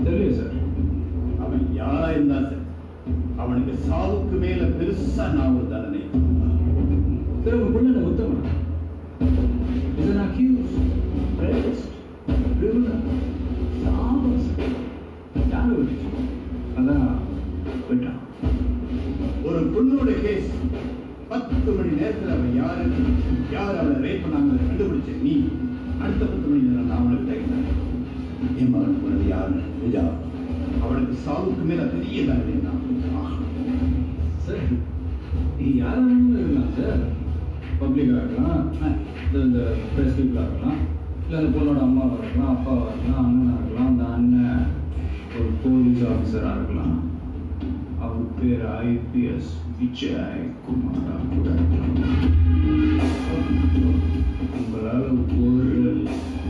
தெரியல சார் அவன் யாரா இருந்தா சரி அவனுக்கு சாவுக்கு மேல பெருசா நான் ஒரு தண்டனை சார் உங்க பொண்ணு என்ன Uthaman is an accused rapist criminal சாபஸ் யாரு விட்டுச்சு அதான் போயிட்டான் ஒரு பொண்ணோட கேஸ் பத்து மணி நேரத்துல அவன் யாரு யார் அவளை ரேப் பண்ணாங்க கண்டுபிடிச்ச நீ அடுத்த பத்து மணி நேரம் நான் அவனுக்கு டைம் என் மகன் போனது யாருன்னு பூஜா அவளுக்கு சாவுக்கு மேல பெரிய தண்டனை நான் ஆகணும். சார் நீ யாரா வேணாலும் இருக்கலாம் சார் பப்ளிக்காக இருக்கலாம் இந்த இந்த ப்ரெஸ் பீப்புளாக இருக்கலாம் இல்லை அந்த பொண்ணோட அம்மாவாக இருக்கலாம் அப்பாவாக இருக்கலாம் அண்ணனாக இருக்கலாம் அந்த அண்ணன் ஒரு போலீஸ் ஆஃபீஸராக இருக்கலாம் அவர் பேர் ஐபிஎஸ் விஜய் குமாரா கூட இருக்கலாம் உங்களால் ஒரு